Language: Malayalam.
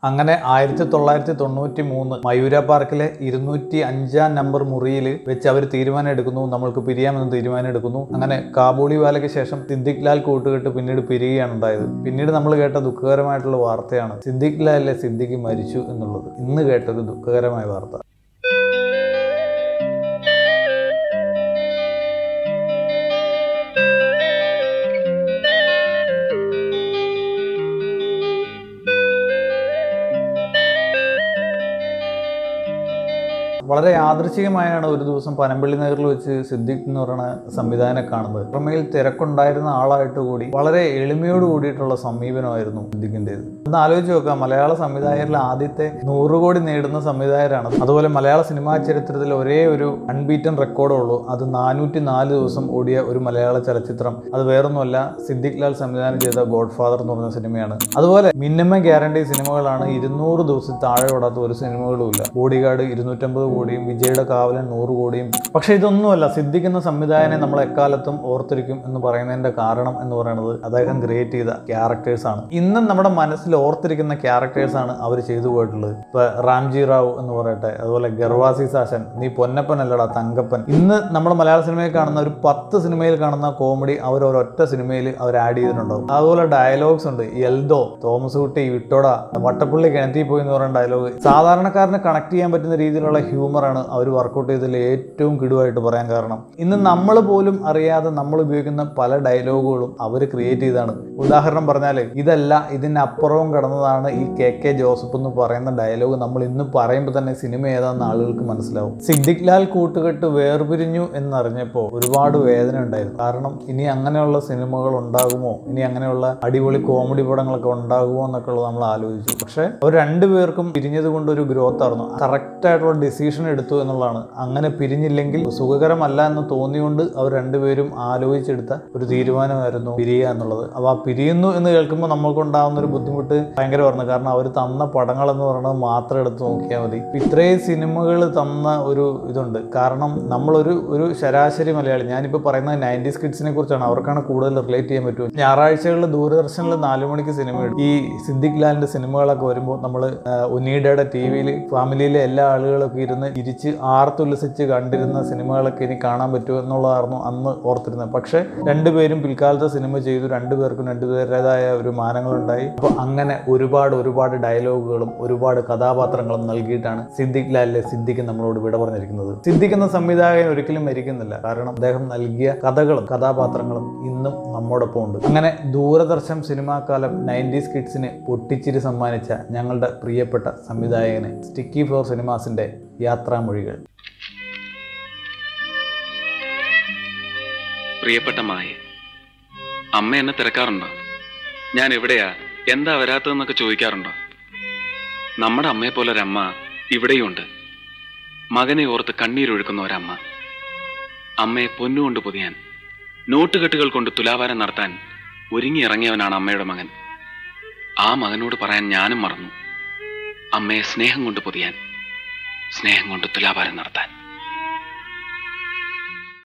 അങ്ങനെ ആയിരത്തി തൊള്ളായിരത്തി തൊണ്ണൂറ്റി മൂന്ന് മയൂര പാർക്കിലെ ഇരുന്നൂറ്റി അഞ്ചാം നമ്പർ മുറിയിൽ വെച്ച് അവർ തീരുമാനം എടുക്കുന്നു നമ്മൾക്ക് പിരിയാമെന്ന് തീരുമാനം എടുക്കുന്നു അങ്ങനെ കാബൂളി വാലയ്ക്ക് ശേഷം സിദ്ദിഖ് ലാൽ കൂട്ടുകെട്ട് പിന്നീട് പിരിയുകയാണ് ഉണ്ടായത് പിന്നീട് നമ്മൾ കേട്ട ദുഃഖകരമായിട്ടുള്ള വാർത്തയാണ് സിദ്ദിഖ് ലാലിലെ സിദ്ദിഖ് മരിച്ചു എന്നുള്ളത് ഇന്ന് കേട്ടൊരു ദുഃഖകരമായ വാർത്ത വളരെ യാദൃച്ഛികമായാണ് ഒരു ദിവസം പനമ്പള്ളി നഗറിൽ വെച്ച് സിദ്ദിഖ് എന്ന് പറയുന്ന സംവിധായകനെ കാണുന്നത് പുറമേൽ തിരക്കുണ്ടായിരുന്ന ആളായിട്ട് കൂടി വളരെ എളിമയോട് കൂടിയിട്ടുള്ള സമീപനമായിരുന്നു സിദ്ദിഖിൻ്റെത് ഒന്ന് ആലോചിച്ച് നോക്കാം മലയാള സംവിധായകരിൽ ആദ്യത്തെ നൂറ് കോടി നേടുന്ന സംവിധായകരാണ് അതുപോലെ മലയാള സിനിമാ ചരിത്രത്തിൽ ഒരേ ഒരു അൺബീറ്റൻ റെക്കോർഡേ ഉള്ളൂ അത് നാനൂറ്റി നാല് ദിവസം ഓടിയ ഒരു മലയാള ചലച്ചിത്രം അത് വേറൊന്നുമല്ല സിദ്ദിഖ് ലാൽ സംവിധാനം ചെയ്ത ഗോഡ് ഫാദർ എന്ന് പറഞ്ഞ സിനിമയാണ് അതുപോലെ മിനിമം ഗ്യാരണ്ടി സിനിമകളാണ് ഇരുന്നൂറ് ദിവസത്തിൽ താഴെ ഓടാത്ത ഒരു സിനിമകളും ഇല്ല ബോഡി ഗാർഡ് ഇരുന്നൂറ്റമ്പത് കോടിയും വിജയുടെ കാവലൻ നൂറ് കോടിയും പക്ഷേ ഇതൊന്നുമല്ല സിദ്ദിഖ് എന്ന സംവിധായകനെ നമ്മൾ എക്കാലത്തും ഓർത്തിരിക്കും എന്ന് പറയുന്നതിന്റെ കാരണം എന്ന് പറയുന്നത് അദ്ദേഹം ക്രിയേറ്റ് ചെയ്ത ക്യാരക്ടേഴ്സ് ആണ് ഇന്നും നമ്മുടെ മനസ്സിൽ ഓർത്തിരിക്കുന്ന ക്യാരക്ടേഴ്സ് ആണ് അവർ ചെയ്തു പോയിട്ടുള്ളത് ഇപ്പൊ റാംജി റാവു എന്ന് പറയട്ടെ അതുപോലെ ഗർവാസി സാശൻ നീ പൊന്നപ്പൻ അല്ലടാ തങ്കപ്പൻ ഇന്ന് നമ്മുടെ മലയാള സിനിമയിൽ കാണുന്ന ഒരു പത്ത് സിനിമയിൽ കാണുന്ന കോമഡി അവർ ഒരൊറ്റ സിനിമയിൽ അവർ ആഡ് ചെയ്തിട്ടുണ്ടാവും അതുപോലെ ഡയലോഗ്സ് ഉണ്ട് എൽദോ തോമസ് കുട്ടി വിട്ടോട വട്ടപ്പള്ളി കിണറ്റി പോയി എന്ന് പറയുന്ന ഡയലോഗ് സാധാരണക്കാരന് കണക്ട് ചെയ്യാൻ പറ്റുന്ന രീതിയിലുള്ള ഹ്യൂമറാണ് അവർ വർക്കൗട്ട് ചെയ്തതിൽ ഏറ്റവും കിടുവായിട്ട് പറയാൻ കാരണം ഇന്ന് നമ്മൾ പോലും അറിയാതെ നമ്മൾ ഉപയോഗിക്കുന്ന പല ഡയലോഗുകളും അവർ ക്രിയേറ്റ് ചെയ്താണ് ഉദാഹരണം പറഞ്ഞാൽ ഇതല്ല ഇതിനപ്പുറവും കടന്നതാണ് ഈ കെ കെ ജോസഫ് എന്ന് പറയുന്ന ഡയലോഗ് നമ്മൾ ഇന്ന് പറയുമ്പോൾ തന്നെ സിനിമ ഏതാണെന്ന് ആളുകൾക്ക് മനസ്സിലാവും സിദ്ദിഖ് ലാൽ കൂട്ടുകെട്ട് വേർപിരിഞ്ഞു എന്നറിഞ്ഞപ്പോൾ ഒരുപാട് വേദന ഉണ്ടായിരുന്നു കാരണം ഇനി അങ്ങനെയുള്ള സിനിമകൾ ഉണ്ടാകുമോ ഇനി അങ്ങനെയുള്ള അടിപൊളി കോമഡി പടങ്ങളൊക്കെ ഉണ്ടാകുമോ എന്നൊക്കെ ഉള്ളത് നമ്മൾ ആലോചിച്ചു പക്ഷേ അവർ രണ്ടുപേർക്കും പിരിഞ്ഞത് കൊണ്ട് ഒരു ഗ്രോത്ത് ആയിരുന്നു കറക്റ്റ് ആയിട്ടുള്ള ഡിസിഷൻ എടുത്തു എന്നുള്ളതാണ് അങ്ങനെ പിരിഞ്ഞില്ലെങ്കിൽ സുഖകരമല്ല എന്ന് തോന്നിയുകൊണ്ട് അവർ രണ്ടുപേരും ആലോചിച്ചെടുത്ത ഒരു തീരുമാനമായിരുന്നു പിരിയുക എന്നുള്ളത് അപ്പോൾ ആ പിരിയുന്നു എന്ന് കേൾക്കുമ്പോൾ നമ്മൾക്കുണ്ടാകുന്ന ഒരു ബുദ്ധിമുട്ട് ഭയങ്കരമായിരുന്നു കാരണം അവർ തന്ന പടങ്ങൾ എന്ന് പറയുന്നത് മാത്രം എടുത്ത് നോക്കിയാൽ മതി ഇത്രയും സിനിമകൾ തന്ന ഒരു ഇതുണ്ട് കാരണം നമ്മളൊരു ഒരു ശരാശരി മലയാളി ഞാനിപ്പോൾ പറയുന്നത് നയൻറ്റീസ് കിഡ്സിനെ കുറിച്ചാണ് അവർക്കാണ് കൂടുതൽ റിലേറ്റ് ചെയ്യാൻ പറ്റും ഞായറാഴ്ചകളിൽ ദൂരദർശനിൽ നാലു മണിക്ക് സിനിമ ഇടും ഈ സിദ്ദിഖ് ലാലിന്റെ സിനിമകളൊക്കെ വരുമ്പോൾ നമ്മൾ ഉന്നീടയുടെ ടി വിയിൽ ഫാമിലിയിലെ എല്ലാ ആളുകളൊക്കെ ഇരുന്ന് ഇരിച്ച് ആർത്തുല്ലസിച്ച് കണ്ടിരുന്ന സിനിമകളൊക്കെ ഇനി കാണാൻ പറ്റുമോ എന്നുള്ളതായിരുന്നു അന്ന് ഓർത്തിരുന്നത് പക്ഷേ രണ്ടുപേരും പിൽക്കാലത്തെ സിനിമ ചെയ്തു രണ്ടുപേർക്കും രണ്ടുപേരുടേതായ ഒരു മാനങ്ങളുണ്ടായി അപ്പോൾ അങ്ങനെ ഒരുപാട് ഒരുപാട് ഡയലോഗുകളും ഒരുപാട് കഥാപാത്രങ്ങളും നൽകിയിട്ടാണ് സിദ്ദിഖ് ലാലിലെ സിദ്ദിഖ് നമ്മളോട് വിട പറഞ്ഞിരിക്കുന്നത് സിദ്ദിഖ് എന്ന സംവിധായകൻ ഒരിക്കലും മരിക്കുന്നില്ല കാരണം അദ്ദേഹം നൽകിയ കഥകളും കഥാപാത്രങ്ങളും ഇന്നും നമ്മോടൊപ്പം ഉണ്ട് അങ്ങനെ ദൂരദർശൻ സിനിമാ കാലം നയൻറ്റീസ് കിഡ്സിന് പൊട്ടിച്ചിരി സമ്മാനിച്ച ഞങ്ങളുടെ പ്രിയപ്പെട്ട സംവിധായകന് സ്റ്റിക്കി ഫ്ലോർ സിനിമാസിന്റെ യാത്രാമൊഴികൾ പ്രിയപ്പെട്ട മായ അമ്മ എന്നെ തിരക്കാറുണ്ടോ ഞാൻ എവിടെയാ എന്താ വരാത്തതെന്നൊക്കെ ചോദിക്കാറുണ്ടോ നമ്മുടെ അമ്മയെ പോലെ ഒരമ്മ ഇവിടെയുണ്ട് മകനെ ഓർത്ത് കണ്ണീരൊഴുക്കുന്ന ഒരമ്മ അമ്മയെ പൊന്നുകൊണ്ട് പൊതിയാൻ നോട്ടുകെട്ടുകൾ കൊണ്ട് തുലാഭാരം നടത്താൻ ഒരുങ്ങിയിറങ്ങിയവനാണ് അമ്മയുടെ മകൻ ആ മകനോട് പറയാൻ ഞാനും മറന്നു അമ്മയെ സ്നേഹം കൊണ്ട് പൊതിയാൻ സ്നേഹം കൊണ്ട് തുലാഭാരം നടത്താൻ